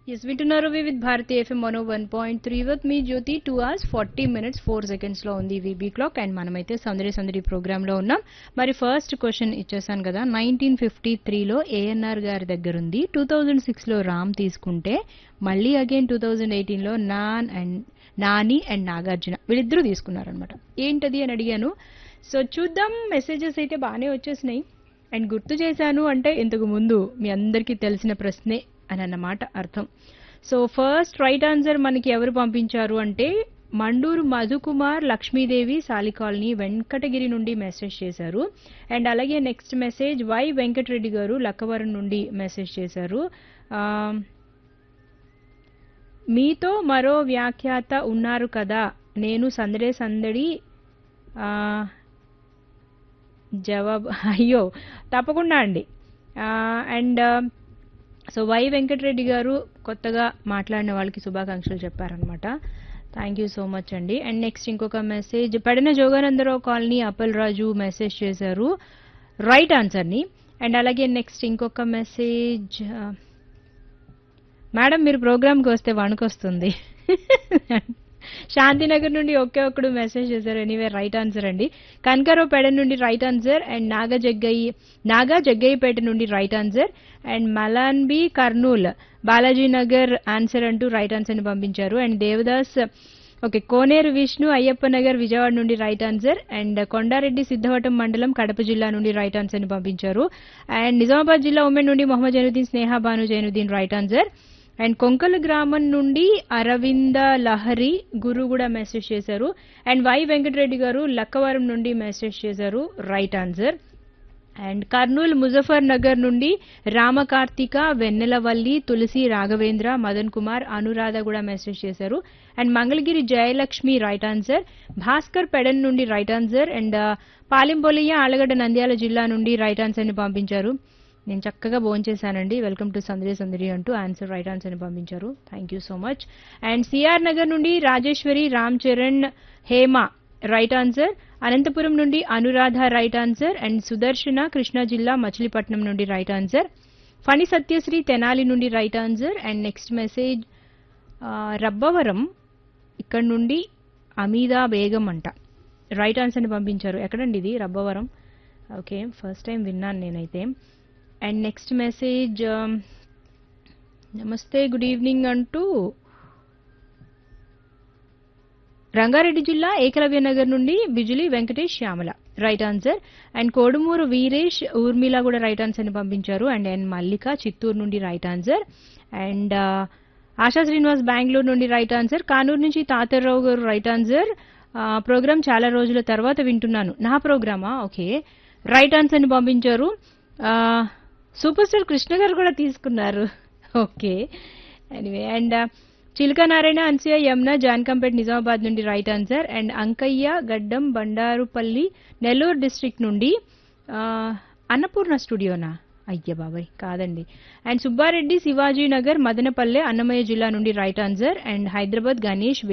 yes వింటున్నారు with Bharati FM Mano one point three with మీ Jyoti two hours forty minutes four seconds లో ఉంది VB clock and మనమైతే సందడి సందడి ప్రోగ్రామ్ లో ఉన్నాం మరి ఫస్ట్ క్వశ్చన్ ఇచ్చేసాను కదా నైన్టీన్ ఫిఫ్టీ త్రీలో ఏఎన్ఆర్ గారి దగ్గర ఉంది టూ థౌజండ్ సిక్స్ లో రామ్ తీసుకుంటే మళ్ళీ అగైన్ టూ థౌజండ్ ఎయిటీన్ లో నాన్ అండ్ నాని అండ్ నాగార్జున వీళ్ళిద్దరూ తీసుకున్నారనమాట ఏంటది అని అడిగాను సో చూద్దాం మెసేజెస్ అయితే బాగానే వచ్చేసినాయి అండ్ గుర్తు చేశాను అంటే ఇంతకు ముందు మీ అందరికీ తెలిసిన ప్రశ్నే అని అన్నమాట అర్థం సో ఫస్ట్ రైట్ ఆన్సర్ మనకి ఎవరు పంపించారు అంటే మండూరు మధుకుమార్ లక్ష్మీదేవి సాలి కాలనీ వెంకటగిరి నుండి మెసేజ్ చేశారు అండ్ అలాగే నెక్స్ట్ మెసేజ్ వై వెంకటరెడ్డి గారు లక్కవరం నుండి మెసేజ్ చేశారు ఆ, మీతో మరో వ్యాఖ్యాత ఉన్నారు కదా నేను సందడే సందడి ఆ, జవాబు అయ్యో తప్పకుండా అండి అండ్ సో వై వెంకటరెడ్డి గారు కొత్తగా మాట్లాడిన వాళ్ళకి శుభాకాంక్షలు చెప్పారనమాట థ్యాంక్ యూ సో మచ్ అండి అండ్ నెక్స్ట్ ఇంకొక message Pedana Joganandarao colony Appal Raju message చేశారు రైట్ ఆన్సర్ని అండ్ అలాగే నెక్స్ట్ ఇంకొక మెసేజ్ మేడం మీరు ప్రోగ్రామ్కి వస్తే వణుకొస్తుంది శాంతినగర్ నుండి ఒకే ఒక్కడు మెసేజ్ చేశారు ఎనీవే రైట్ ఆన్సర్ అండి కనకరావు పేడ నుండి right answer and Naga Jaggaiah Naga Jaggaiahpeta నుండి right answer and Malanbi Kurnool Balaji Nagar answer అంటూ రైట్ ఆన్సర్ ని పంపించారు అండ్ దేవదాస్ ఓకే కోనేరు విష్ణు అయ్యప్ప నగర్ విజయవాడ నుండి right answer and Kondareddy Siddavatam మండలం కడప జిల్లా నుండి రైట్ ఆన్సర్ ని పంపించారు అండ్ నిజామాబాద్ జిల్లా ఉమెన్ నుండి Mohammed Zainuddin Sneha Banu Zainuddin right answer and Konkala గ్రామం నుండి అరవింద లహరి గురు కూడా మెసేజ్ చేశారు అండ్ వై వెంకటరెడ్డి గారు లక్కవరం నుండి మెసేజ్ చేశారు right answer and Kurnool Muzaffar Nagar నుండి రామకార్తిక వెన్నెలవల్లి తులసి రాఘవేంద్ర మదన్ కుమార్ అనురాధ కూడా మెసేజ్ చేశారు and Mangalagiri Jayalakshmi right answer Bhaskar Pedana నుండి right answer and Palempoliya Allagadda Nandyal జిల్లా నుండి రైట్ ఆన్సర్ ని పంపించారు నేను చక్కగా భోంచేశానండి వెల్కమ్ టు సందడి సందడి అంటూ ఆన్సర్ రైట్ ఆన్సర్ ని పంపించారు thank you so much and CR Nagar నుండి రాజేశ్వరి రామ్ చరణ్ హేమ రైట్ ఆన్సర్ అనంతపురం నుండి Anuradha right answer and Sudarshana Krishna జిల్లా మచిలీపట్నం నుండి రైట్ ఆన్సర్ ఫణి సత్యశ్రీ తెనాలి నుండి right answer and next message Rabbavaram ఇక్కడ నుండి అమీదా బేగం అంట రైట్ ఆన్సర్ని పంపించారు ఎక్కడండి ఇది రబ్బవరం ఓకే ఫస్ట్ టైం విన్నాను నేనైతే అండ్ నెక్స్ట్ మెసేజ్ నమస్తే గుడ్ ఈవినింగ్ అంటూ రంగారెడ్డి జిల్లా ఏకలవ్య నగర్ నుండి Bijuli Venkatesh Shyamala right answer and Kodumuru Veeresh Urmila కూడా రైట్ ఆన్సర్ ని పంపించారు అండ్ ఎన్ మల్లిక చిత్తూరు నుండి right answer and Asha Srinivas Bengaluru నుండి రైట్ ఆన్సర్ కానూరు నుంచి తాతర్రావు గారు రైట్ ఆన్సర్ ప్రోగ్రామ్ చాలా రోజుల తర్వాత వింటున్నాను నా ప్రోగ్రామా ఓకే రైట్ ఆన్సర్ ని పంపించారు సూపర్ స్టార్ కృష్ణ గారు కూడా తీసుకున్నారు ఓకే ఎనివే అండ్ చిలుక నారాయణ అన్సూయ యమున జాన్కంపేట్ నిజామాబాద్ నుండి రైట్ ఆన్సర్ అండ్ అంకయ్య గడ్డం బండారుపల్లి నెల్లూరు డిస్ట్రిక్ట్ నుండి ఆ, అన్నపూర్ణ స్టూడియోనా అయ్య బాబాయ్ కాదండి అండ్ సుబ్బారెడ్డి శివాజీ నగర్ మదనపల్లె అన్నమయ్య జిల్లా నుండి right answer and Hyderabad Ganesh